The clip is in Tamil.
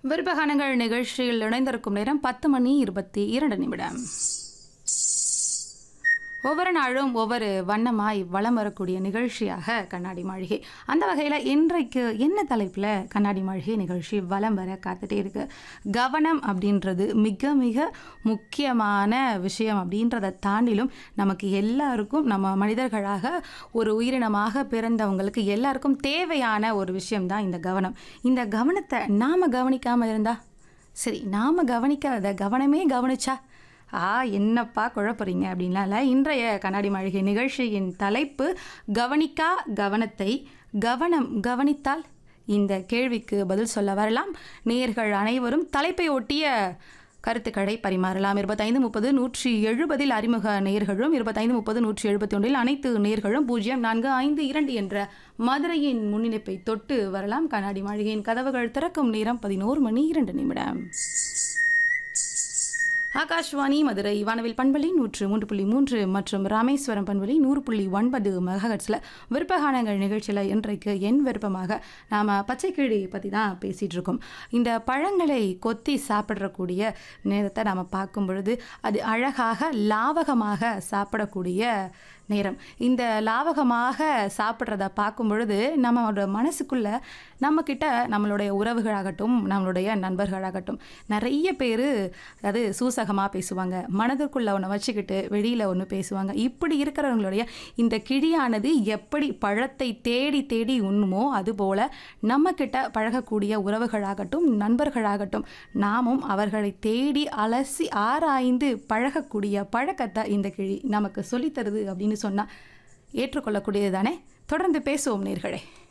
விருப்பகானங்கள் நிகழ்ச்சியில் இணைந்திருக்கும் நேரம் பத்து மணி இருபத்தி இரண்டு நிமிடம் ஒவ்வொரு நாளும் ஒவ்வொரு வண்ணமாய் வலம் வரக்கூடிய நிகழ்ச்சியாக கண்ணாடி மாளிகை அந்த வகையில் இன்றைக்கு என்ன தலைப்பில் கண்ணாடி மாளிகை நிகழ்ச்சி வலம் வர காத்துட்டே இருக்கு கவனம் அப்படின்றது மிக மிக முக்கியமான விஷயம் அப்படின்றத தாண்டிலும் நமக்கு எல்லாருக்கும் நம்ம மனிதர்களாக ஒரு உயிரினமாக பிறந்தவங்களுக்கு எல்லாருக்கும் தேவையான ஒரு விஷயம்தான் இந்த கவனம் இந்த கவனத்தை நாம் கவனிக்காமல் இருந்தா சரி நாம் கவனிக்காத கவனமே கவனிச்சா ஆ என்னப்பா குழப்பறீங்க அப்படின்லாம் இல்லை இன்றைய கண்ணாடி மாளிகை நிகழ்ச்சியின் தலைப்பு கவனிக்கா கவனத்தை கவனம் கவனித்தால் இந்த கேள்விக்கு பதில் சொல்ல வரலாம் நேர்கள் அனைவரும் தலைப்பை ஒட்டிய கருத்துக்களை பரிமாறலாம் இருபத்தைந்து முப்பது நூற்றி எழுபதில் அறிமுக நேர்களும் இருபத்தைந்து முப்பது நூற்றி எழுபத்தி ஒன்றில் அனைத்து நேர்களும் பூஜ்ஜியம் நான்கு ஐந்து இரண்டு என்ற மதுரையின் முன்னிணைப்பை தொட்டு வரலாம் கண்ணாடி மாளிகையின் கதவுகள் திறக்கும் நேரம் பதினோரு மணி இரண்டு நிமிடம் ஆகாஷ்வாணி மதுரை வானவில் பண்பலை நூற்று மூன்று புள்ளி மூன்று மற்றும் ராமேஸ்வரம் பண்பலை நூறு புள்ளி ஒன்பது மெகஹட்ஸில் விருப்பகானங்கள் நிகழ்ச்சியில் இன்றைக்கு என் விருப்பமாக நாம் பச்சைக்கிழி பற்றி தான் பேசிகிட்டு இருக்கோம் இந்த பழங்களை கொத்தி சாப்பிடக்கூடிய நேரத்தை நாம் பார்க்கும் பொழுது அது அழகாக லாவகமாக சாப்பிடக்கூடிய நேரம் இந்த லாவகமாக சாப்பிட்றத பார்க்கும் பொழுது நம்மளோட மனசுக்குள்ள நம்மக்கிட்ட நம்மளுடைய உறவுகளாகட்டும் நம்மளுடைய நண்பர்களாகட்டும் நிறைய பேர் அது சூசகமாக பேசுவாங்க மனதுக்குள்ளே ஒன்று வச்சுக்கிட்டு வெளியில் ஒன்று பேசுவாங்க இப்படி இருக்கிறவங்களுடைய இந்த கிழியானது எப்படி பழத்தை தேடி தேடி உண்ணுமோ அதுபோல் நம்மக்கிட்ட பழகக்கூடிய உறவுகளாகட்டும் நண்பர்களாகட்டும் நாமும் அவர்களை தேடி அலசி ஆராய்ந்து பழகக்கூடிய பழக்கத்தை இந்த கிழி நமக்கு சொல்லித்தருது அப்படின்னு சொன்னால் ஏற்றுக்கொள்ளக்கூடியது தானே தொடர்ந்து பேசுவோம் நேர்களே